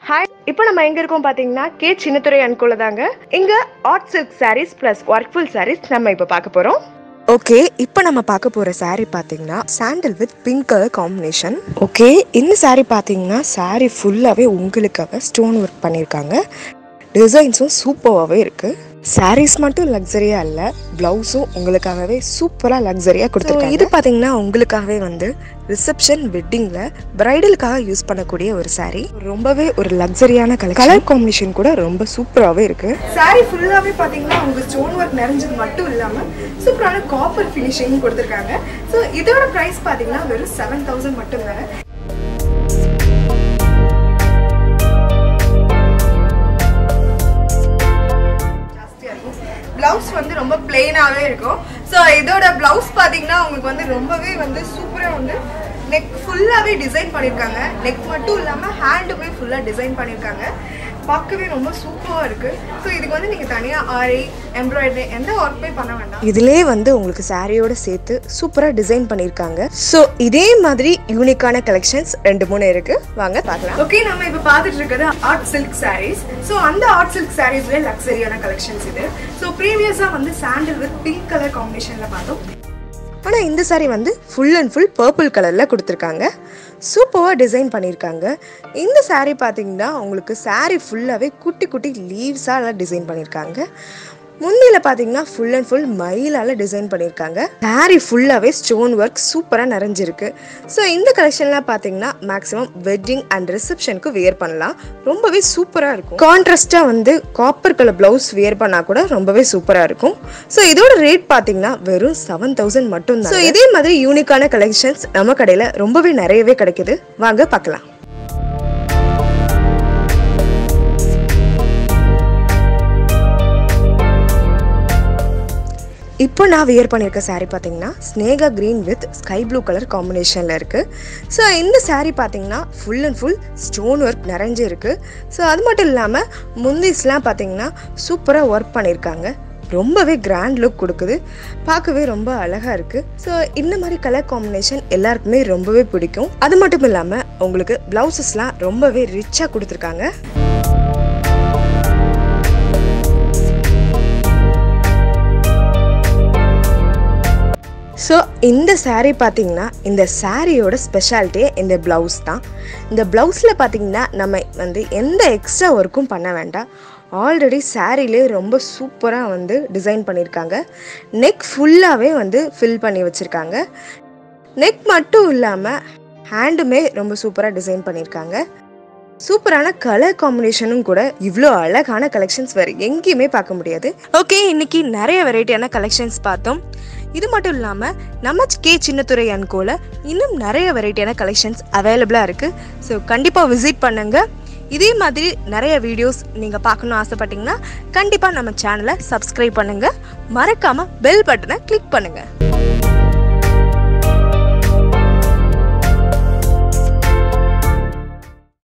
hi இப்போ நம்ம எங்க இருக்கோம் பாத்தீங்கன்னா கே சின்னத்துறை அன்கோல தாங்க இங்க art silk sarees plus workful sarees நம்ம இப்போ பார்க்க போறோம் ஓகே இப்போ நம்ம பார்க்க போகிற saree பார்த்தீங்கன்னா sandal with pink colour combination okay இந்த saree பார்த்தீங்கன்னா saree ஃபுல்லாகவே உங்களுக்காக ஸ்டோன் ஒர்க் பண்ணியிருக்காங்க டிசைன்ஸும் சூப்பராகவே இருக்குது sarees மட்டும் லக்ஸரியாக இல்லை ப்ளவுஸும் உங்களுக்காகவே சூப்பராக லக்ஸரியாக கொடுத்துருக்காங்க இது பார்த்தீங்கன்னா உங்களுக்காகவே வந்து ரிசப்ஷன் வெட்டிங்கில் பிரைடலுக்காக யூஸ் பண்ணக்கூடிய ஒரு saree ரொம்பவே ஒரு லக்ஸரியான கலர் கலர் காம்பினேஷன் கூட ரொம்ப சூப்பராகவே இருக்குது சாரி ஃபுல்லாவே பாத்தீங்கன்னா உங்க ஸ்டோன் ஒர்க் நிறைஞ்சது மட்டும் இல்லாம சூப்பரான காப்பர் ஃபினிஷிங் கொடுத்துருக்காங்க ஸோ இதோட பிரைஸ் பாத்தீங்கன்னா வெறும் செவன் தௌசண்ட் மட்டும் தாங்க பிளவுஸ் வந்து ரொம்ப பிளெயினாகவே இருக்கும் ஸோ இதோட பிளவுஸ் பார்த்தீங்கன்னா உங்களுக்கு வந்து ரொம்பவே வந்து சூப்பராக வந்து நெக் ஃபுல்லாகவே டிசைன் பண்ணியிருக்காங்க நெக் மட்டும் இல்லாமல் ஹேண்டுமே ஃபுல்லாக டிசைன் பண்ணியிருக்காங்க பார்க்கவே ரொம்ப சூப்பராக இருக்குது ஸோ இதுக்கு வந்து நீங்கள் தனியாக ஆரி எம்ப்ராய்டரி எந்த ஒர்க்குமே பண்ண வேண்டாம் இதிலே வந்து உங்களுக்கு சாரியோட சேர்த்து சூப்பராக டிசைன் பண்ணியிருக்காங்க ஸோ இதே மாதிரி யூனிக்கான கலெக்ஷன்ஸ் ரெண்டு மூணு இருக்கு வாங்க பார்க்கலாம் ஓகே நம்ம இப்போ பார்த்துட்டு இருக்கிறது ஆர்ட் சில்க் சாரீஸ் ஸோ அந்த ஆர்ட் சில்க் சாரீஸ்ல லக்ஸரியான கலெக்ஷன்ஸ் இது ஸோ ப்ரீவியஸாக வந்து சாண்டில் வித் பிங்க் கலர் காம்பினேஷனில் பார்த்தோம் ஆனால் இந்த சாரி வந்து ஃபுல் அண்ட் ஃபுல் பர்பிள் கலரில் கொடுத்துருக்காங்க சூப்பராக டிசைன் பண்ணியிருக்காங்க இந்த saree பார்த்தீங்கன்னா உங்களுக்கு saree ஃபுல்லாகவே குட்டி குட்டி லீவ்ஸாக டிசைன் பண்ணியிருக்காங்க முந்தியில் பார்த்தீங்கன்னா ஃபுல் அண்ட் ஃபுல் மயிலால் டிசைன் பண்ணியிருக்காங்க saree ஃபுல்லாகவே ஸ்டோன் ஒர்க் சூப்பராக நிறைஞ்சிருக்கு ஸோ இந்த கலெக்ஷன்லாம் பார்த்தீங்கன்னா மேக்ஸிமம் வெட்டிங் அண்ட் ரிசப்ஷனுக்கு வியர் பண்ணலாம் ரொம்பவே சூப்பராக இருக்கும் கான்ட்ராஸ்டாக வந்து காப்பர் கலர் ப்ளவுஸ் வியர் பண்ணால் கூட ரொம்பவே சூப்பராக இருக்கும் ஸோ இதோட ரேட் பார்த்தீங்கன்னா வெறும் செவன் தௌசண்ட் மட்டும் தான் ஸோ இதே மாதிரி யூனிக்கான கலெக்ஷன்ஸ் நம்ம கடையில் ரொம்பவே நிறையவே கிடைக்குது வாங்க பார்க்கலாம் இப்போ நான் வியர் பண்ணியிருக்க saree பார்த்தீங்கன்னா ஸ்னேகா green with sky blue colour காம்பினேஷனில் இருக்குது ஸோ இந்த saree பார்த்தீங்கன்னா full and full stone work நிறைஞ்சு இருக்குது ஸோ அது மட்டும் இல்லாமல் முந்திஸ்லாம் பார்த்தீங்கன்னா சூப்பராக ஒர்க் பண்ணியிருக்காங்க ரொம்பவே கிராண்ட் லுக் கொடுக்குது பார்க்கவே ரொம்ப அழகாக இருக்குது ஸோ இந்த மாதிரி கலர் காம்பினேஷன் எல்லாருக்குமே ரொம்பவே பிடிக்கும் அது மட்டும் இல்லாமல் உங்களுக்கு ப்ளவுசஸ்லாம் ரொம்பவே ரிச்சாக கொடுத்துருக்காங்க ஸோ இந்த saree பார்த்தீங்கன்னா இந்த சாரியோட ஸ்பெஷாலிட்டியே இந்த ப்ளவுஸ் தான் இந்த ப்ளவுஸில் பார்த்தீங்கன்னா நம்ம வந்து எந்த எக்ஸ்ட்ரா ஒர்க்கும் பண்ண வேண்டாம் ஆல்ரெடி சாரிலே ரொம்ப சூப்பராக வந்து டிசைன் பண்ணியிருக்காங்க நெக் ஃபுல்லாகவே வந்து ஃபில் பண்ணி வச்சுருக்காங்க நெக் மட்டும் இல்லாமல் ஹேண்டுமே ரொம்ப சூப்பராக டிசைன் பண்ணியிருக்காங்க சூப்பரான கலர் காம்பினேஷனும் கூட இவ்வளோ அழகான கலெக்ஷன்ஸ் வேறு எங்கேயுமே பார்க்க முடியாது ஓகே இன்னைக்கு நிறைய வெரைட்டியான கலெக்ஷன்ஸ் பார்த்தோம் இது மட்டும் இல்லாமல் நம்ம கே சின்னத்துறை அன்கோல இன்னும் நிறைய வெரைட்டியான கலெக்ஷன்ஸ் அவைலபிளாக இருக்குது ஸோ கண்டிப்பாக விசிட் பண்ணுங்க இதே மாதிரி நிறைய வீடியோஸ் நீங்கள் பார்க்கணும்னு ஆசைப்பட்டீங்கன்னா கண்டிப்பாக நம்ம சேனலை சப்ஸ்கிரைப் பண்ணுங்கள் மறக்காமல் பெல் பட்டனை கிளிக் பண்ணுங்கள்